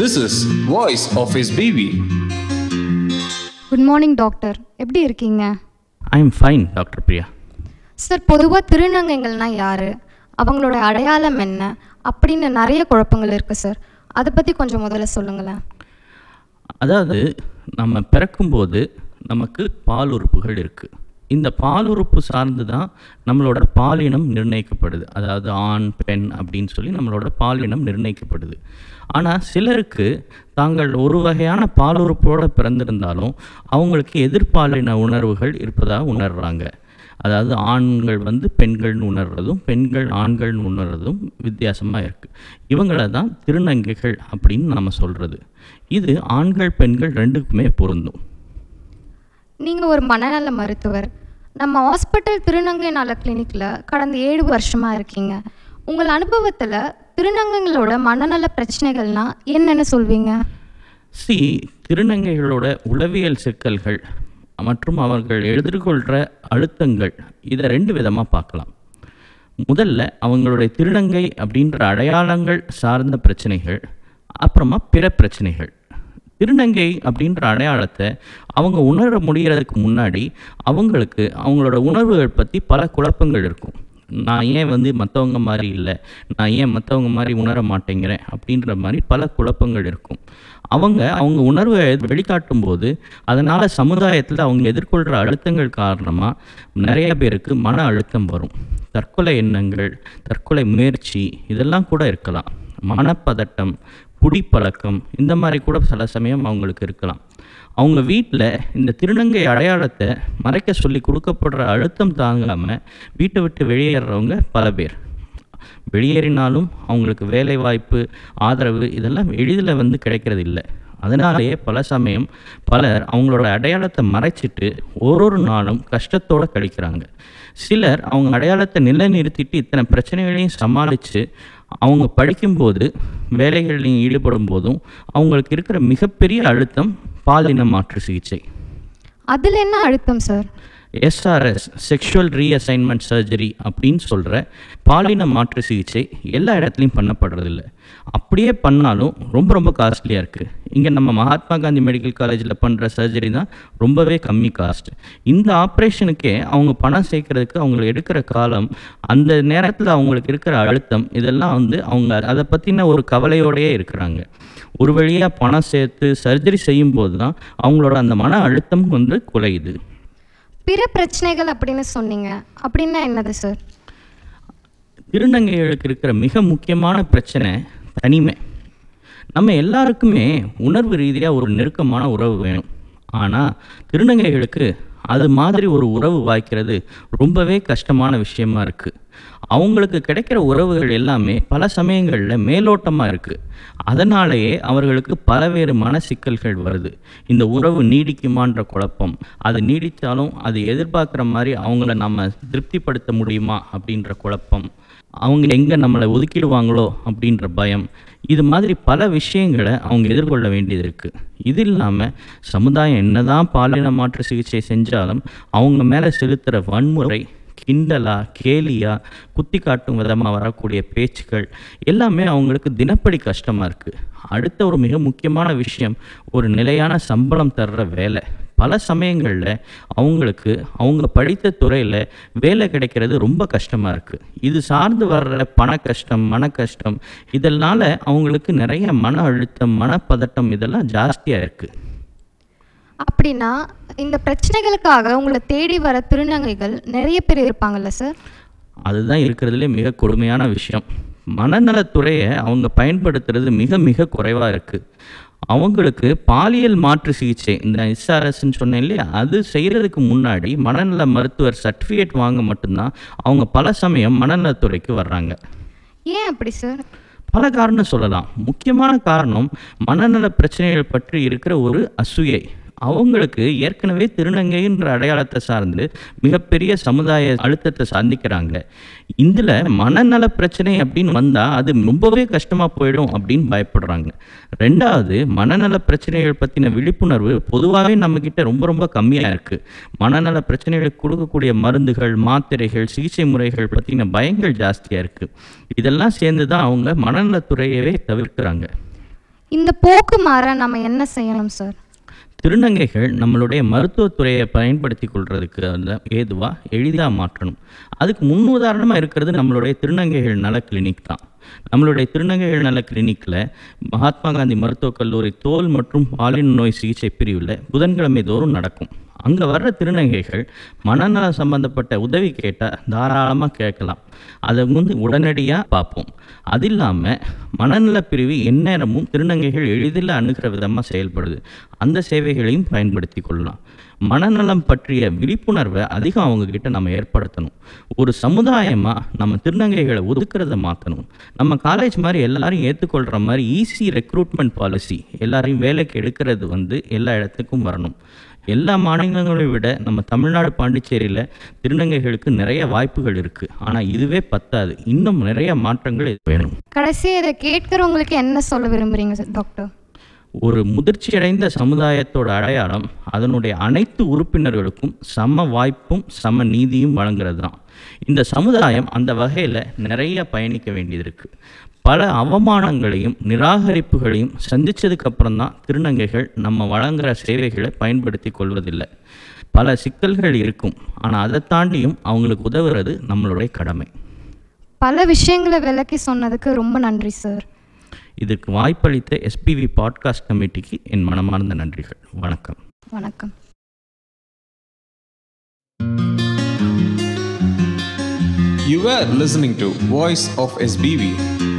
This is Voice of His Baby. Good morning doctor எப்படி இருக்கீங்க I am fine doctor Priya sir பொதுவாக திருநங்கைகள்னா யார் அவங்களோட அடையாளம் என்ன அப்படின்னு நிறைய குழப்பங்கள் இருக்குது சார் அதை பற்றி கொஞ்சம் முதல்ல சொல்லுங்களேன் அதாவது நம்ம பிறக்கும்போது நமக்கு பால் உறுப்புகள் இருக்குது இந்த பால் உறுப்பு சார்ந்து தான் நம்மளோட பாலினம் நிர்ணயிக்கப்படுது அதாவது ஆண் பெண் அப்படின்னு சொல்லி நம்மளோட பாலினம் நிர்ணயிக்கப்படுது ஆனால் சிலருக்கு தாங்கள் ஒரு வகையான பால் உறுப்போடு பிறந்திருந்தாலும் அவங்களுக்கு எதிர்பாலின உணர்வுகள் இருப்பதாக உணர்றாங்க அதாவது ஆண்கள் வந்து பெண்கள்னு உணர்றதும் பெண்கள் ஆண்கள்னு உணர்றதும் வித்தியாசமாக இருக்குது இவங்களை தான் திருநங்கைகள் அப்படின்னு நம்ம சொல்கிறது இது ஆண்கள் பெண்கள் ரெண்டுக்குமே பொருந்தும் நீங்கள் ஒரு மனநல மருத்துவர் நம்ம ஹாஸ்பிட்டல் திருநங்கை நல கிளினிக்கில் கடந்த ஏழு வருஷமாக இருக்கீங்க உங்கள் அனுபவத்தில் திருநங்கைகளோட மனநல பிரச்சனைகள்னா என்னென்னு சொல்வீங்க சி திருநங்கைகளோட உளவியல் சிக்கல்கள் மற்றும் அவர்கள் எதிர்கொள்கிற அழுத்தங்கள் இதை ரெண்டு விதமாக பார்க்கலாம் முதல்ல அவங்களுடைய திருநங்கை அப்படின்ற அடையாளங்கள் சார்ந்த பிரச்சனைகள் அப்புறமா பிற பிரச்சனைகள் திருநங்கை அப்படின்ற அடையாளத்தை அவங்க உணர முடிகிறதுக்கு முன்னாடி அவங்களுக்கு அவங்களோட உணர்வுகள் பற்றி பல குழப்பங்கள் இருக்கும் நான் ஏன் வந்து மற்றவங்க மாதிரி இல்லை நான் ஏன் மற்றவங்க மாதிரி உணர மாட்டேங்கிறேன் அப்படின்ற மாதிரி பல குழப்பங்கள் இருக்கும் அவங்க அவங்க உணர்வை வெளிக்காட்டும் போது அதனால் சமுதாயத்தில் அவங்க எதிர்கொள்கிற அழுத்தங்கள் காரணமாக நிறைய பேருக்கு மன அழுத்தம் வரும் தற்கொலை எண்ணங்கள் தற்கொலை முயற்சி இதெல்லாம் கூட இருக்கலாம் மனப்பதட்டம் குடிப்பழக்கம் இந்த மாதிரி கூட சில சமயம் அவங்களுக்கு இருக்கலாம் அவங்க வீட்டில் இந்த திருநங்கை அடையாளத்தை மறைக்க சொல்லி கொடுக்கப்படுற அழுத்தம் தாங்காமல் வீட்டை விட்டு வெளியேறவங்க பல பேர் வெளியேறினாலும் அவங்களுக்கு வேலை வாய்ப்பு ஆதரவு இதெல்லாம் எளிதில் வந்து கிடைக்கிறது இல்லை அதனாலேயே பல சமயம் பலர் அவங்களோட அடையாளத்தை மறைச்சிட்டு ஒரு ஒரு நாளும் கஷ்டத்தோடு கழிக்கிறாங்க சிலர் அவங்க அடையாளத்தை நிலைநிறுத்திட்டு இத்தனை பிரச்சனைகளையும் சமாளித்து அவங்க படிக்கும்போது வேலைகளில் ஈடுபடும் போதும் அவங்களுக்கு இருக்கிற மிகப்பெரிய அழுத்தம் பாலின மாற்று சிகிச்சை அதில் என்ன அழுத்தம் sir SRS sexual reassignment surgery அப்படின்னு சொல்கிற பாலின மாற்று சிகிச்சை எல்லா இடத்துலையும் பண்ணப்படுறதில்ல அப்படியே பண்ணாலும் ரொம்ப ரொம்ப காஸ்ட்லியாக இருக்குது இங்கே நம்ம மகாத்மா காந்தி மெடிக்கல் காலேஜில் பண்ணுற சர்ஜரி தான் ரொம்பவே கம்மி காஸ்ட் இந்த ஆப்ரேஷனுக்கே அவங்க பணம் சேர்க்கறதுக்கு அவங்களுக்கு எடுக்கிற காலம் அந்த நேரத்தில் அவங்களுக்கு இருக்கிற அழுத்தம் இதெல்லாம் வந்து அவங்க அதை பற்றின ஒரு கவலையோடையே இருக்கிறாங்க ஒரு வழியாக பணம் சேர்த்து சர்ஜரி செய்யும்போது தான் அவங்களோட அந்த மன அழுத்தம் வந்து குறையுது பிற பிரச்சனைகள் அப்படின்னு சொன்னீங்க அப்படின்னா என்னது சார் திருநங்கைகளுக்கு இருக்கிற மிக முக்கியமான பிரச்சனை தனிமை நம்ம எல்லாருக்குமே உணர்வு ரீதியாக ஒரு நெருக்கமான உறவு வேணும் ஆனால் திருநங்கைகளுக்கு அது மாதிரி ஒரு உறவு வாய்க்கிறது ரொம்பவே கஷ்டமான விஷயமா இருக்குது அவங்களுக்கு கிடைக்கிற உறவுகள் எல்லாமே பல சமயங்களில் மேலோட்டமாக இருக்குது அதனாலேயே அவர்களுக்கு பலவேறு மன சிக்கல்கள் வருது இந்த உறவு நீடிக்குமான்ற குழப்பம் அது நீடித்தாலும் அது எதிர்பார்க்குற மாதிரி அவங்கள நம்ம திருப்திப்படுத்த முடியுமா அப்படின்ற குழப்பம் அவங்க எங்கே நம்மளை ஒதுக்கிடுவாங்களோ அப்படின்ற பயம் இது மாதிரி பல விஷயங்களை அவங்க எதிர்கொள்ள வேண்டியது இருக்குது இது இல்லாமல் சமுதாயம் என்னதான் பாலின மாற்று சிகிச்சை செஞ்சாலும் அவங்க மேலே செலுத்துகிற வன்முறை கிண்டலா கேலியா குத்தி காட்டும் விதமாக வரக்கூடிய பேச்சுக்கள் எல்லாமே அவங்களுக்கு தினப்படி கஷ்டமாக இருக்குது அடுத்த ஒரு மிக முக்கியமான விஷயம் ஒரு நிலையான சம்பளம் தர்ற வேலை பல சமயங்களில் அவங்களுக்கு அவங்க படித்த துறையில் வேலை கிடைக்கிறது ரொம்ப கஷ்டமாக இருக்குது இது சார்ந்து வர்ற பண கஷ்டம் மன கஷ்டம் இதனால் அவங்களுக்கு நிறைய மன அழுத்தம் மனப்பதட்டம் இதெல்லாம் ஜாஸ்தியாக இருக்குது அப்படின்னா இந்த பிரச்சனைகளுக்காக உங்களை தேடி வர திருநங்கைகள் நிறைய பேர் இருப்பாங்கல்ல சார் அதுதான் இருக்கிறதுலே மிக கொடுமையான விஷயம் மனநலத்துறையை அவங்க பயன்படுத்துறது மிக மிக குறைவாக இருக்குது அவங்களுக்கு பாலியல் மாற்று சிகிச்சை இந்த எஸ்ஆர்எஸ்ன்னு சொன்னேன் இல்லையா அது செய்கிறதுக்கு முன்னாடி மனநல மருத்துவர் சர்டிஃபிகேட் வாங்க மட்டும்தான் அவங்க பல சமயம் மனநலத்துறைக்கு வர்றாங்க ஏன் அப்படி சார் பல காரணம் சொல்லலாம் முக்கியமான காரணம் மனநல பிரச்சனைகள் பற்றி இருக்கிற ஒரு அசூயை அவங்களுக்கு ஏற்கனவே திருநங்கைன்ற அடையாளத்தை சார்ந்து மிகப்பெரிய சமுதாய அழுத்தத்தை சந்திக்கிறாங்க இதில் மனநல பிரச்சனை அப்படின்னு வந்தால் அது ரொம்பவே கஷ்டமாக போயிடும் அப்படின்னு பயப்படுறாங்க ரெண்டாவது மனநல பிரச்சனைகள் பற்றின விழிப்புணர்வு பொதுவாகவே நம்மக்கிட்ட ரொம்ப ரொம்ப கம்மியாக இருக்குது மனநல பிரச்சனைகளுக்கு கொடுக்கக்கூடிய மருந்துகள் மாத்திரைகள் சிகிச்சை முறைகள் பற்றின பயங்கள் ஜாஸ்தியாக இருக்குது இதெல்லாம் சேர்ந்து தான் அவங்க மனநலத்துறையவே தவிர்க்கிறாங்க இந்த போக்கு மாற நம்ம என்ன செய்யணும் சார் திருநங்கைகள் நம்மளுடைய மருத்துவத்துறையை பயன்படுத்தி கொள்றதுக்கு அந்த ஏதுவாக எளிதாக மாற்றணும் அதுக்கு முன்னுதாரணமாக இருக்கிறது நம்மளுடைய திருநங்கைகள் நல கிளினிக் தான் நம்மளுடைய திருநங்கைகள் நல கிளினிக்கில் மகாத்மா காந்தி மருத்துவக் கல்லூரி தோல் மற்றும் பாலின நோய் சிகிச்சை பிரிவில் புதன்கிழமை தோறும் நடக்கும் அங்கே வர்ற திருநங்கைகள் மனநலம் சம்பந்தப்பட்ட உதவி கேட்டால் தாராளமாக கேட்கலாம் அதை வந்து உடனடியாக பார்ப்போம் அது இல்லாமல் மனநலப் பிரிவு எந்நேரமும் திருநங்கைகள் எளிதில் அணுகிற விதமாக செயல்படுது அந்த சேவைகளையும் பயன்படுத்தி கொள்ளலாம் மனநலம் பற்றிய விழிப்புணர்வை அதிகம் அவங்க கிட்ட நம்ம ஏற்படுத்தணும் ஒரு சமுதாயமாக நம்ம திருநங்கைகளை ஒதுக்குறத மாற்றணும் நம்ம காலேஜ் மாதிரி எல்லாரும் ஏற்றுக்கொள்கிற மாதிரி ஈஸி ரெக்ரூட்மெண்ட் பாலிசி எல்லாரையும் வேலைக்கு எடுக்கிறது வந்து எல்லா இடத்துக்கும் வரணும் எல்லா மாநிலங்களை விட நம்ம தமிழ்நாடு பாண்டிச்சேரியில் திருநங்கைகளுக்கு நிறைய வாய்ப்புகள் இருக்குது ஆனால் இதுவே பத்தாது இன்னும் நிறைய மாற்றங்கள் வேணும் கடைசி இதை கேட்குறவங்களுக்கு என்ன சொல்ல விரும்புகிறீங்க சார் டாக்டர் ஒரு முதிர்ச்சியடைந்த சமுதாயத்தோட அடையாளம் அதனுடைய அனைத்து உறுப்பினர்களுக்கும் சம வாய்ப்பும் சம நீதியும் வழங்குறது தான் இந்த சமுதாயம் அந்த வகையில் நிறைய பயணிக்க வேண்டியது இருக்குது பல அவமானங்களையும் நிராகரிப்புகளையும் சந்திச்சதுக்கு அப்புறம் தான் திருநங்கைகள் நம்ம வழங்குகிற சேவைகளை பயன்படுத்தி கொள்வதில்லை பல சிக்கல்கள் இருக்கும் ஆனால் அதை தாண்டியும் அவங்களுக்கு உதவுறது நம்மளுடைய கடமை பல விஷயங்களை விளக்கி சொன்னதுக்கு ரொம்ப நன்றி சார் இதுக்கு வாய்ப்பளித்த எஸ்பிவி பாட்காஸ்ட் கமிட்டிக்கு என் மனமார்ந்த நன்றிகள் வணக்கம் வணக்கம் You were listening to Voice of SBV